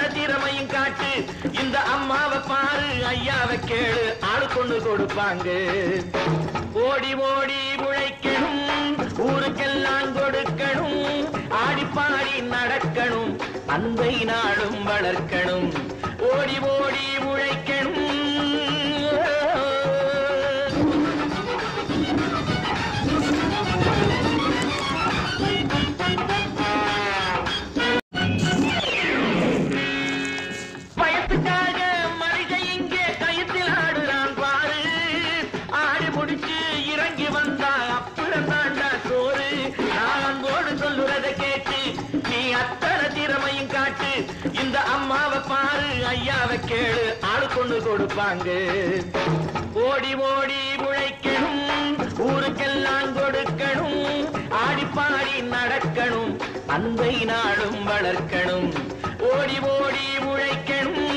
அத்தனை திறமையும் காட்டு இந்த அம்மாவை பாரு ஐயாவை கேளு ஆளு கொண்டு கொடுப்பாங்க ஓடி ஓடி உழைக்கணும் ஊருக்கெல்லாம் கொடுக்கணும் ஆடி பாடி நடக்கணும் அன்பை நாளும் வளர்க்கணும் ஓடி ஓடி உழைக்கணும் பயத்துக்காக மனிதன் இங்கே கயத்தில் ஆடுறான் பாரு ஆடி முடிச்சு இறங்கி வந்தா அப்புறம் தாண்டா சோறு நான் அன்போடு சொல்லுறத கேட்டு நீ அத்தனை திறமையும் காட்டு இந்த அம்மாவை பாரு ஐயாவை கேளு ஆளு கொண்டு கொடுப்பாங்க ஓடி ஓடி உழைக்கணும் ஊருக்கெல்லாம் கொடுக்கணும் ஆடி பாடி நடக்கணும் அன்பை நாளும் வளர்க்கணும் ஓடி ஓடி உழைக்கணும்